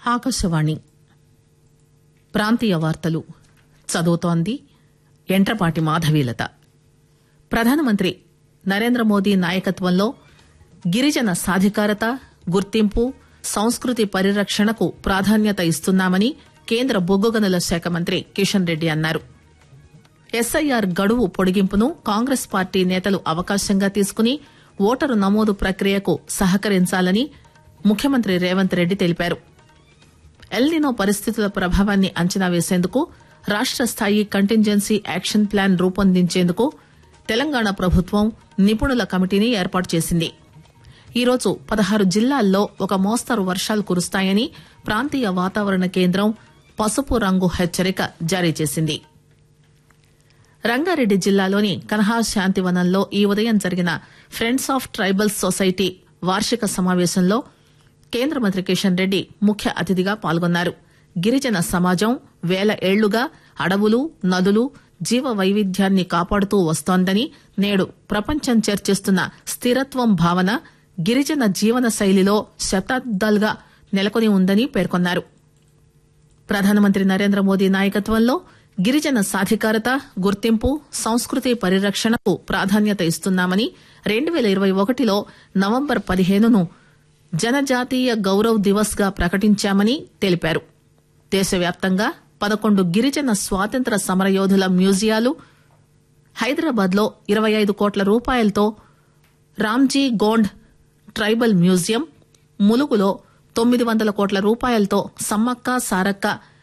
ఆకాశవాణి ప్రాంతీయ వార్తలు చదువుతోంది ఎంట్రపాటి మాధవీలత ప్రధానమంత్రి నరేంద్ర మోదీ నాయకత్వంలో గిరిజన సాధికారత గుర్తింపు సంస్కృతి పరిరక్షణకు ప్రాధాన్యత ఇస్తున్నామని కేంద్ర బొగ్గు గనుల శాఖ మంత్రి కిషన్ రెడ్డి అన్నారు ఎస్ఐఆర్ గడువు పొడిగింపును కాంగ్రెస్ పార్టీ నేతలు అవకాశంగా తీసుకుని ఓటరు నమోదు ప్రక్రియకు సహకరించాలని ముఖ్యమంత్రి రేవంత్ రెడ్డి తెలిపారు ఎల్నినో పరిస్థితుల ప్రభావాన్ని అంచనా వేసేందుకు రాష్ట స్థాయి కంటింజెన్సీ యాక్షన్ ప్లాన్ రూపొందించేందుకు తెలంగాణ ప్రభుత్వం నిపుణుల కమిటీని ఏర్పాటు చేసింది ఈరోజు పదహారు జిల్లాల్లో ఒక మోస్తరు వర్షాలు కురుస్తాయని ప్రాంతీయ వాతావరణ కేంద్రం పసుపు రంగు హెచ్చరిక జారీ చేసింది రంగారెడ్డి జిల్లాలోని కన్హా శాంతివనంలో ఈ ఉదయం జరిగిన ఫ్రెండ్స్ ఆఫ్ ట్రైబల్స్ సొసైటీ వార్షిక సమావేశంలో కేంద్ర మంత్రి కిషన్ రెడ్డి ముఖ్య అతిథిగా పాల్గొన్నారు గిరిజన సమాజం వేల ఏళ్లుగా అడవులు నదులు జీవ వైవిధ్యాన్ని కాపాడుతూ వస్తోందని నేడు ప్రపంచం చర్చిస్తున్న స్థిరత్వం భావన గిరిజన జీవన శైలిలో శతాబ్దాలుగా నెలకొని ఉందని పేర్కొన్నారు ప్రధానమంత్రి నరేంద్ర మోదీ నాయకత్వంలో గిరిజన సాధికారత గుర్తింపు సంస్కృతి పరిరక్షణకు ప్రాధాన్యత ఇస్తున్నామని రెండు పేల ఇరవై ఒకటిలో నవంబర్ పదిహేనును జనజాతీయ గౌరవ్ దివస్ గా ప్రకటించామని తెలిపారు దేశవ్యాప్తంగా పదకొండు గిరిజన స్వాతంత్ర సమరయోధుల మ్యూజియాలు హైదరాబాద్ లో ఇరవై ఐదు కోట్ల రూపాయలతో రామ్జీ గోండ్ ట్రైబల్ మ్యూజియం ములుగులో తొమ్మిది వందల కోట్ల రూపాయలతో సమ్మక్క సారక్క